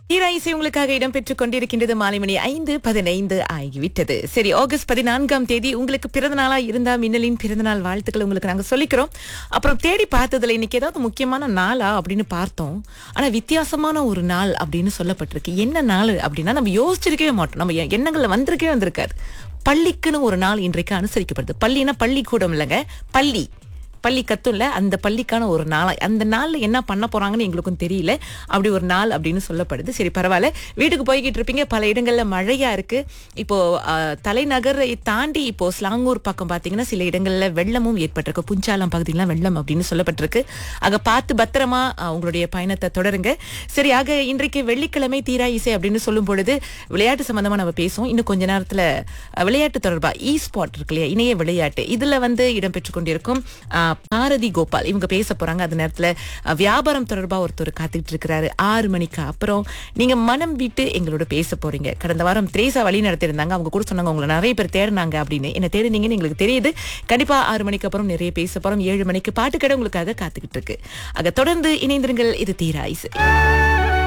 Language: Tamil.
ஈரா இசை உங்களுக்காக இடம்பெற்றுக் கொண்டிருக்கின்றது மாலை மணி ஐந்து பதினைந்து ஆகிவிட்டது சரி ஆகஸ்ட் பதினான்காம் தேதி உங்களுக்கு பிறந்த நாளா இருந்தா மின்னலின் பிறந்தநாள் வாழ்த்துக்கள் உங்களுக்கு நாங்க சொல்லிக்கிறோம் அப்புறம் தேடி பார்த்ததுல இன்னைக்கு ஏதாவது முக்கியமான நாளா அப்படின்னு பார்த்தோம் ஆனா வித்தியாசமான ஒரு நாள் அப்படின்னு சொல்லப்பட்டிருக்கு என்ன நாள் அப்படின்னா நம்ம யோசிச்சிருக்கவே மாட்டோம் நம்ம எ- எண்ணங்கள்ல வந்திருக்கவே வந்திருக்காது பள்ளிக்குன்னு ஒரு நாள் இன்றைக்கு அனுசரிக்கப்படுது பள்ளினா பள்ளிக்கூடம் இல்லைங்க பள்ளி பள்ளி கத்தும்ல அந்த பள்ளிக்கான ஒரு நாள் அந்த நாள்ல என்ன பண்ண போறாங்கன்னு எங்களுக்கும் தெரியல அப்படி ஒரு நாள் அப்படின்னு சொல்லப்படுது சரி பரவாயில்ல வீட்டுக்கு போய்கிட்டு இருப்பீங்க பல இடங்கள்ல மழையா இருக்கு இப்போ ஆஹ், தலைநகரை தாண்டி இப்போ ஸ்லாங்கூர் பக்கம் பாத்தீங்கன்னா சில இடங்கள்ல வெள்ளமும் ஏற்பட்டிருக்கு புஞ்சாலம் பகுதியெல்லாம் வெள்ளம் அப்படின்னு சொல்லப்பட்டிருக்கு ஆக பார்த்து பத்திரமா ஆஹ், உங்களுடைய பயணத்தை தொடருங்க சரி ஆக இன்றைக்கு வெள்ளிக்கிழமை தீரா இசை அப்படின்னு சொல்லும் பொழுது விளையாட்டு சம்பந்தமா நம்ம பேசுவோம் இன்னும் கொஞ்ச நேரத்துல அஹ், விளையாட்டு தொடர்பா இ ஸ்பாட் இருக்கு இல்லையா இணைய விளையாட்டு இதுல வந்து இடம்பெற்றுக் கொண்டிருக்கும் அஹ், பாரதி கோபால் இவங்க பேச போறாங்க அந்த நேரத்துல அஹ், வியாபாரம் தொடர்பா ஒருத்தர் காத்துக்கிட்டு இருக்கிறாரு ஆறு மணிக்கு அப்புறம் நீங்க மனம் விட்டு எங்களோட பேச போறீங்க கடந்த வாரம் திரேசா வழி நடத்திருந்தாங்க அவங்க கூட சொன்னாங்க உங்களை நிறைய பேர் தேடினாங்க அப்படின்னு என்ன தேடினீங்கன்னு எங்களுக்கு தெரியுது கண்டிப்பா ஆறு மணிக்கு அப்புறம் நிறைய பேச போறோம் ஏழு மணிக்கு பாட்டுக்கடை உங்களுக்காக காத்துக்கிட்டு இருக்கு ஆக தொடர்ந்து இணைந்திருங்கள் இது தீரா இசை